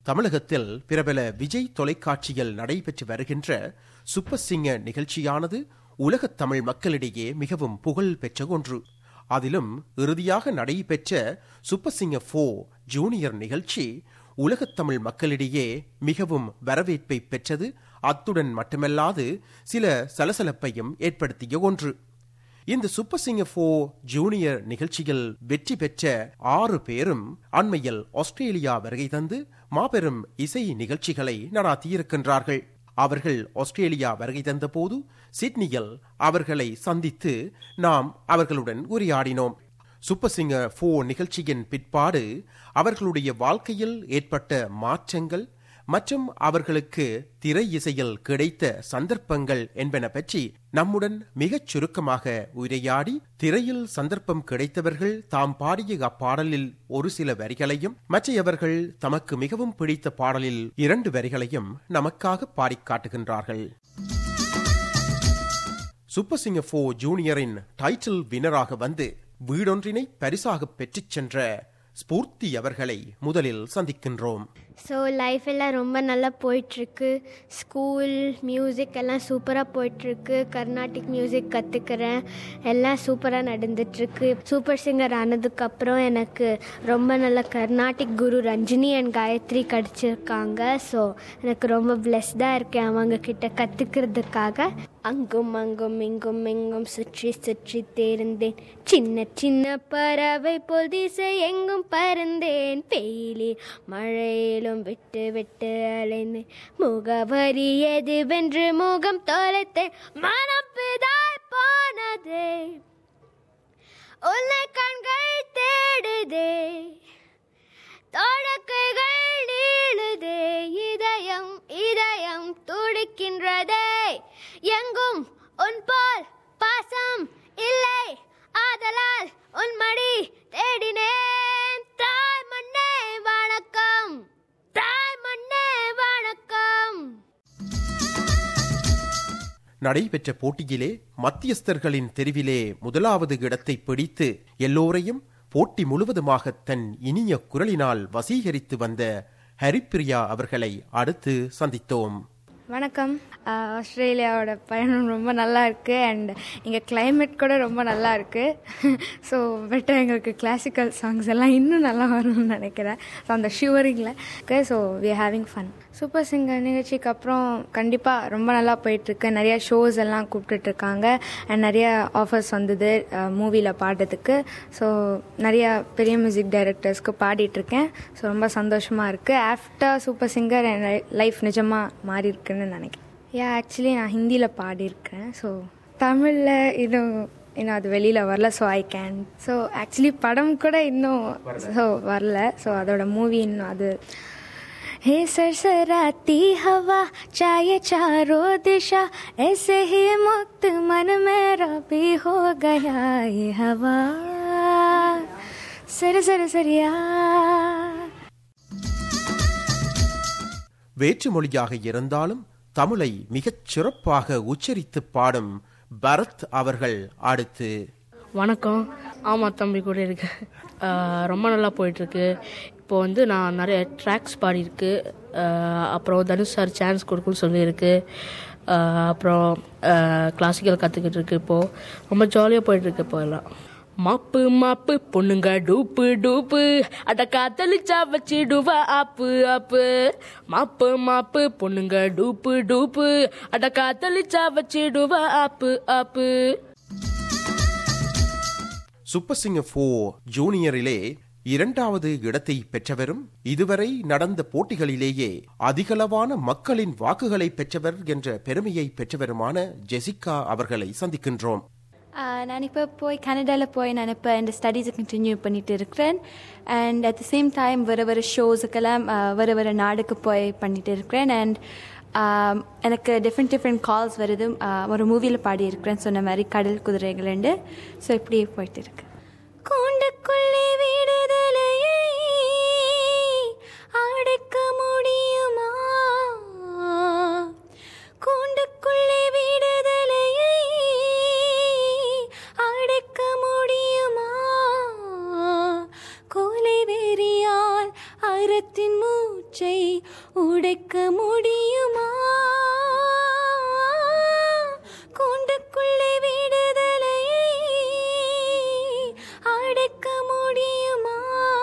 தமிழகத்தில் பிரபல விஜய் தொலைக்காட்சியில் நடைபெற்று வருகின்ற சூப்பர் சிங்கர் நிகழ்ச்சியானது உலகத் தமிழ் மக்களிடையே மிகவும் புகழ் பெற்ற ஒன்று அதிலும் இறுதியாக நடைபெற்ற சூப்பர் சிங்கர் ஃபோ ஜூனியர் நிகழ்ச்சி உலகத் தமிழ் மக்களிடையே மிகவும் வரவேற்பை பெற்றது அத்துடன் மட்டுமல்லாது சில சலசலப்பையும் ஏற்படுத்திய ஒன்று இந்த சூப்பர் சிங்கர் ஃபோ ஜூனியர் நிகழ்ச்சியில் வெற்றி பெற்ற ஆறு பேரும் அண்மையில் ஆஸ்திரேலியா வருகை தந்து மாபெரும் இசை நிகழ்ச்சிகளை நடாத்தியிருக்கின்றார்கள் அவர்கள் ஆஸ்திரேலியா வருகை தந்தபோது சிட்னியில் அவர்களை சந்தித்து நாம் அவர்களுடன் உரையாடினோம் சூப்பர் சிங்கர் ஃபோ நிகழ்ச்சியின் பிற்பாடு அவர்களுடைய வாழ்க்கையில் ஏற்பட்ட மாற்றங்கள் மற்றும் அவர்களுக்கு திரை இசையில் கிடைத்த சந்தர்ப்பங்கள் என்பன பற்றி நம்முடன் மிகச் சுருக்கமாக உரையாடி திரையில் சந்தர்ப்பம் கிடைத்தவர்கள் தாம் பாடிய அப்பாடலில் ஒரு சில வரிகளையும் மற்றையவர்கள் தமக்கு மிகவும் பிடித்த பாடலில் இரண்டு வரிகளையும் நமக்காக பாடிக் காட்டுகின்றார்கள் சூப்பர் சிங்கர் ஃபோ ஜூனியரின் டைட்டில் வினராக வந்து வீடொன்றினை பரிசாக பெற்றுச் சென்ற ஸ்பூர்த்தி அவர்களை முதலில் சந்திக்கின்றோம் ஸோ லைஃப் எல்லாம் ரொம்ப நல்லா போயிட்டுருக்கு ஸ்கூல் மியூசிக் எல்லாம் சூப்பராக போயிட்டுருக்கு கர்நாடிக் மியூசிக் கற்றுக்கிறேன் எல்லாம் சூப்பராக நடந்துட்டுருக்கு சூப்பர் சிங்கர் ஆனதுக்கப்புறம் எனக்கு ரொம்ப நல்ல கர்நாடிக் குரு ரஞ்சினி அண்ட் காயத்ரி கிடச்சிருக்காங்க ஸோ எனக்கு ரொம்ப பிளெஸ்டாக இருக்கேன் அவங்க கிட்ட கற்றுக்கிறதுக்காக அங்கும் அங்கும் இங்கும் இங்கும் சுற்றி சுற்றி தேர்ந்தேன் சின்ன சின்ன பறவை போல் திசை எங்கும் பறந்தேன் வெயிலே மழையிலும் விட்டு விட்டு அலைந்தேன் முகவரி எதுவென்று முகம் தொலைத்தேன் மனம் பிதாய் போனதே உன்னை கண்கள் தேடுதே தொடக்கைகள் நீளுதே இதயம் இதயம் துடிக்கின்றதே எங்கும் உன் போல் பாசம் இல்லை ஆதலால் உன் மடி தேடினேன் தாய் மண்ணே வணக்கம் தாய் மண்ணே வணக்கம் நடைபெற்ற போட்டியிலே மத்தியஸ்தர்களின் தெரிவிலே முதலாவது இடத்தை பிடித்து எல்லோரையும் போட்டி முழுவதுமாக தன் இனிய குரலினால் வசீகரித்து வந்த ஹரிப்பிரியா அவர்களை அடுத்து சந்தித்தோம் வணக்கம் ஆஹ் ஆஸ்திரேலியாவோட பயணம் ரொம்ப நல்லா இருக்குது அண்ட் இங்கே கிளைமேட் கூட ரொம்ப நல்லா இருக்குது ஸோ பெட்டர் எங்களுக்கு கிளாசிக்கல் சாங்ஸ் எல்லாம் இன்னும் நல்லா வரும்னு நினைக்கிறேன் ஸோ அந்த ஷிவரிங்கில் okay so we having fun super singer நிகழ்ச்சிக்கு அப்புறம் கண்டிப்பாக ரொம்ப நல்லா போயிட்டுருக்கு நிறைய ஷோஸ் எல்லாம் கூப்பிட்டுட்ருக்காங்க அண்ட் நிறைய ஆஃபர்ஸ் வந்தது மூவியில் பாடுறதுக்கு ஸோ நிறைய பெரிய மியூசிக் டைரக்டர்ஸ்க்கு பாடிட்டுருக்கேன் ஸோ ரொம்ப சந்தோஷமாக இருக்குது ஆஃப்டர் சூப்பர் சிங்கர் என் லைஃப் நிஜமாக மாறி இருக்குன்னு நினைக்கிறேன் யா ஆக்சுவலி நான் ஹிந்தியில் பாடியிருக்கேன் ஸோ தமிழில் இன்னும் இன்னும் அது வெளியில் வரல so I can so actually படம் கூட இன்னும் ஸோ வரல ஸோ அதோட மூவி இன்னும் அது हे सरसराती हवा चाहे चारों दिशा ऐसे ही मुक्त मन मेरा भी हो गया ये हवा सर सर सरिया வேற்று மொழியாக இருந்தாலும் தமிழை மிகச் சிறப்பாக உச்சரித்து பாடும் பரத் அவர்கள் அடுத்து வணக்கம் ஆமாம் தம்பி கூட இருக்கு ஆஹ் ரொம்ப நல்லா போயிட்டுருக்கு இப்போ வந்து நான் நிறைய ட்ராக்ஸ் பாடியிருக்கு ஆஹ் அப்புறம் தனுஷ் சார் சான்ஸ் கொடுக்குன்னு சொல்லியிருக்கு ஆஹ் அப்புறம் கிளாசிக்கல் கற்றுக்கிட்டு இருக்கு இப்போது ரொம்ப ஜாலியாக போயிட்டுருக்கு இப்போ எல்லாம் மாப்பு மாப்பு பொண்ணுங்க டூப்பு டூப்பு அட காத்தலிச்சா வச்சிடுவா ஆப்பு ஆப்பு மாப்பு மாப்பு பொண்ணுங்க டூப்பு டூப்பு அட காத்தலிச்சா வச்சிடுவா ஆப்பு ஆப்பு சூப்பர் சிங்கர் ஃபோ ஜூனியரிலே இரண்டாவது இடத்தை பெற்றவரும் இதுவரை நடந்த போட்டிகளிலேயே அதிகளவான மக்களின் வாக்குகளை பெற்றவர் என்ற பெருமையை பெற்றவருமான ஜெசிகா அவர்களை சந்திக்கின்றோம் ஆஹ் நான் இப்போ போய் கனடாவில் போய் நான் இப்போ இந்த ஸ்டடீஸை கண்டினியூ பண்ணிட்டு இருக்கிறேன் and at the same time வர வர ஷோஸுக்கெல்லாம் வர வர நாடுக்கு போய் பண்ணிட்டு இருக்கிறேன் அண்ட் எனக்கு டிஃப்ரெண்ட் டிஃப்ரெண்ட் கால்ஸ் வருது ஆஹ் ஒரு மூவியில் பாடி இருக்கிறேன் சொன்ன மாதிரி கடல் குதிரைகள் ஸோ இப்படியே போயிட்டு இருக்கு கூண்டுக்குள்ளே விடுதலையை அடக்க முடியுமா கூண்டுக்குள்ளே விடுதலையை அடக்க முடியுமா கோலை வெறியால் பாரத்தின் மூச்சை உடைக்க முடியுமா கூண்டுக்குள்ளே விடுதலை அடைக்க முடியுமா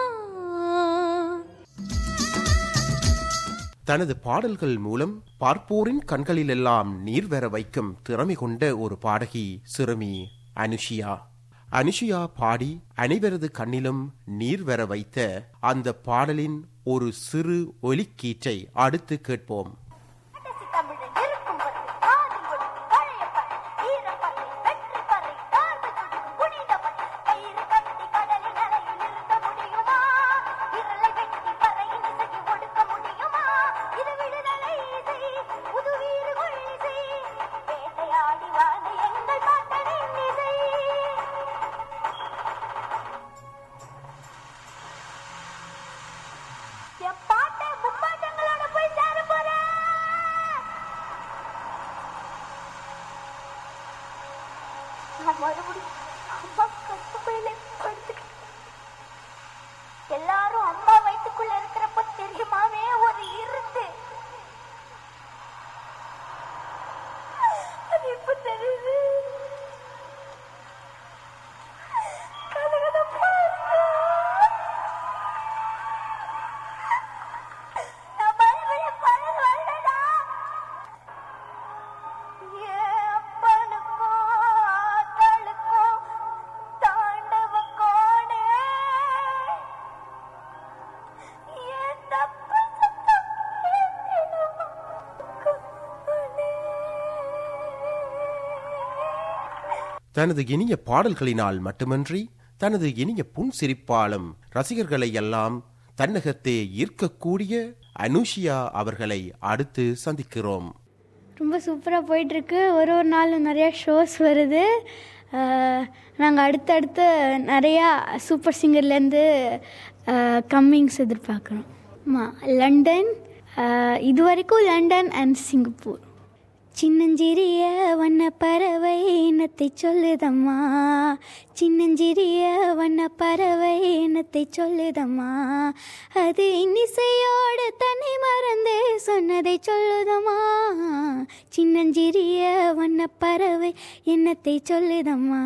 தனது பாடல்கள் மூலம் பார்ப்போரின் கண்களிலெல்லாம் நீர் வர வைக்கும் திறமை கொண்ட ஒரு பாடகி சிறுமி அனுஷியா அனுஷியா பாடி அனைவரது கண்ணிலும் நீர் வர வைத்த அந்த பாடலின் ஒரு சிறு ஒலிக்கீற்றை அடுத்து கேட்போம் கடைசி தமிழன் இருக்கும் வரை காதில் ஒலிக்கும் பழைய பறை, ஈரப்பறை, வெற்றிப் பறை, தாழ்வு துடிக்கும் புனித பறை, கயிறு கட்டி கடலில் அலையில் நிறுத்த முடியுமா? விரலை வெட்டி பறையின் இசையை ஒடுக்க முடியுமா? இது விடுதலை இசை, புது வீறு கொள்ளிசை, வேட்டையாடி வாழ்ந்த எங்கள் பாட்டனின் இசை. என் பாட்டை முப்பாட்டங்களோட போய் சேர போறேன் நான் மறுபடியும் அம்மா கட்டுப்பையில படுத்துக்கிட்டேன் எல்லாரும் அம்மா வயிற்றுக்குள்ள இருக்கிறப்ப தெரியுமாவே ஒரு இருந்து அது இப்ப தெரியுது கலகலப்பா இருக்கு. நான் மறுபடியும் பறந்து வரேன்டா. என் அப்பனுக்கும் ஆத்தாளுக்கும் தாண்டவ கோணே. என் தப்பு சத்தம் கேட்கணுமா? கண்ணே. தனது இனிய பாடல்களினால் மட்டுமன்றி தனது இனிய புன்சிரிப்பாலும் ரசிகர்களை எல்லாம் தன்னகத்தே ஈர்க்கக்கூடிய அனுஷியா அவர்களை அடுத்து சந்திக்கிறோம் ரொம்ப சூப்பராக போயிட்டுருக்கு ஒரு ஒரு நாளும் நிறையா ஷோஸ் வருது நாங்கள் அடுத்தடுத்து நிறையா சூப்பர் சிங்கர்லேருந்து கம்மிங்ஸ் எதிர்பார்க்குறோம் ஆமாம் லண்டன் அஹ், இது வரைக்கும் லண்டன் அண்ட் சிங்கப்பூர் சின்னஞ்சிறிய வண்ண பறவை இனத்தை சொல்லுதம்மா சின்னஞ்சிறிய வண்ண பறவை இனத்தை சொல்லுதம்மா அது இன்னிசையோட தன்னை மறந்து சொன்னதை சொல்லுதம்மா சின்னஞ்சிறிய வண்ண பறவை எண்ணத்தை சொல்லுதம்மா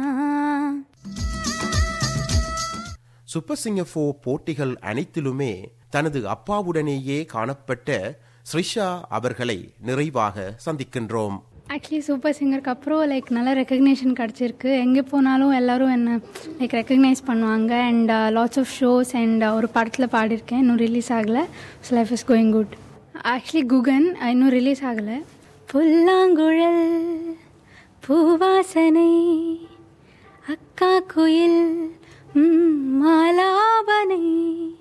சூப்பர் சிங்கர் ஃபோர் போட்டிகள் அனைத்திலுமே தனது அப்பாவுடனேயே காணப்பட்ட ஸ்ரிஷா அவர்களை நிறைவாக சந்திக்கின்றோம் ஆக்சுவலி சூப்பர் சிங்கருக்கு அப்புறம் லைக் நல்ல ரெக்கக்னேஷன் கிடச்சிருக்கு எங்கே போனாலும் எல்லாரும் என்னை லைக் ரெக்கக்னைஸ் பண்ணுவாங்க and lots of shows and ஒரு படத்தில் பாடியிருக்கேன் இன்னும் ரிலீஸ் ஆகலை so life is going good actually Guhan இன்னும் ரிலீஸ் ஆகலை புல்லாங்குழல் பூவாசனை அக்கா குயில் ம், மாலாபனை